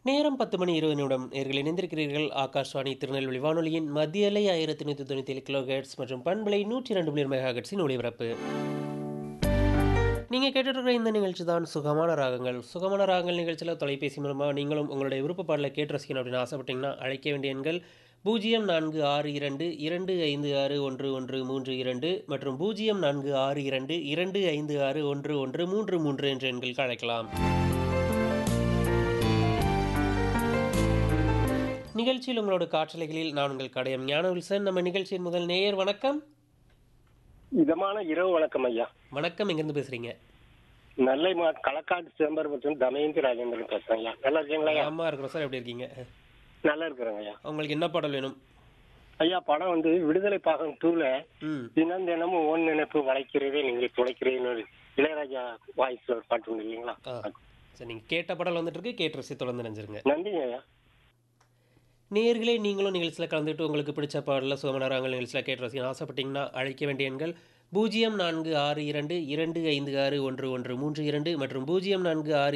நேரம் பத்து மணி இருபது நிமிடம் நேர்கள் இணைந்திருக்கிறீர்கள் ஆகாஷ்வாணி திருநெல்வேலி வானொலியின் மத்திய அலை ஆயிரத்தி நூற்றி தொண்ணூற்றி ஏழு கிலோ மற்றும் பண்பலை நூற்றி ரெண்டு புள்ளி மெகா ஹெட்ஸின் ஒளிபரப்பு நீங்கள் கேட்டுருக்கிற இந்த நிகழ்ச்சி தான் சுகமான ராகங்கள் சுகமான ராகங்கள் நிகழ்ச்சியில் தொலைபேசி மூலமாக நீங்களும் உங்களுடைய விருப்ப பாடலை கேட்டு ரசிக்கணும் அப்படின்னு ஆசைப்பட்டீங்கன்னா அழைக்க வேண்டிய எண்கள் பூஜ்ஜியம் நான்கு ஆறு இரண்டு இரண்டு ஐந்து ஆறு ஒன்று ஒன்று மூன்று இரண்டு மற்றும் பூஜ்ஜியம் நான்கு ஆறு இரண்டு இரண்டு ஐந்து ஆறு ஒன்று ஒன்று மூன்று மூன்று என்ற எண்களுக்கு அழைக்கலாம் நிகழ்ச்சியில் உங்களோட காற்றலைகளில் நான் உங்கள் கடையம் ஞான வில்சன் நம்ம நிகழ்ச்சியின் முதல் நேயர் வணக்கம் இதமான இரவு வணக்கம் ஐயா வணக்கம் எங்கேருந்து பேசுறீங்க நெல்லை மா களக்காடு சிதம்பரம் மற்றும் தமயந்தி ராஜேந்திரன் பேசுறேன் ஐயா நல்லா இருக்கீங்களா ஐயா அம்மா இருக்கிறோம் சார் எப்படி இருக்கீங்க நல்லா இருக்கிறேங்க ஐயா உங்களுக்கு என்ன பாடல் வேணும் ஐயா படம் வந்து விடுதலை பாகம் டூல ம் தினம் தினமும் ஓன் நினைப்பு வளைக்கிறதே நீங்க துளைக்கிறீங்கன்னு ஒரு இளையராஜா வாய்ஸ்ல ஒரு பாட்டு உண்டு இல்லைங்களா ஆ சரி நீங்கள் கேட்ட பாடல் வந்துட்டு இருக்கு கேட்டு ரசி தொடர்ந்து நினைஞ்சிருங்க நன்றிங்க ஐயா நேர்களே நீங்களும் நிகழ்ச்சியில் கலந்துட்டு உங்களுக்கு பிடிச்ச பாடலில் சுகமனராங்கள் நிகழ்ச்சியில் கேட்டு ரசிக்க ஆசைப்பட்டீங்கன்னா அழைக்க வேண்டிய எண்கள் பூஜ்ஜியம் நான்கு ஆறு இரண்டு இரண்டு ஐந்து ஆறு ஒன்று ஒன்று மூன்று இரண்டு மற்றும் பூஜ்ஜியம் நான்கு ஆறு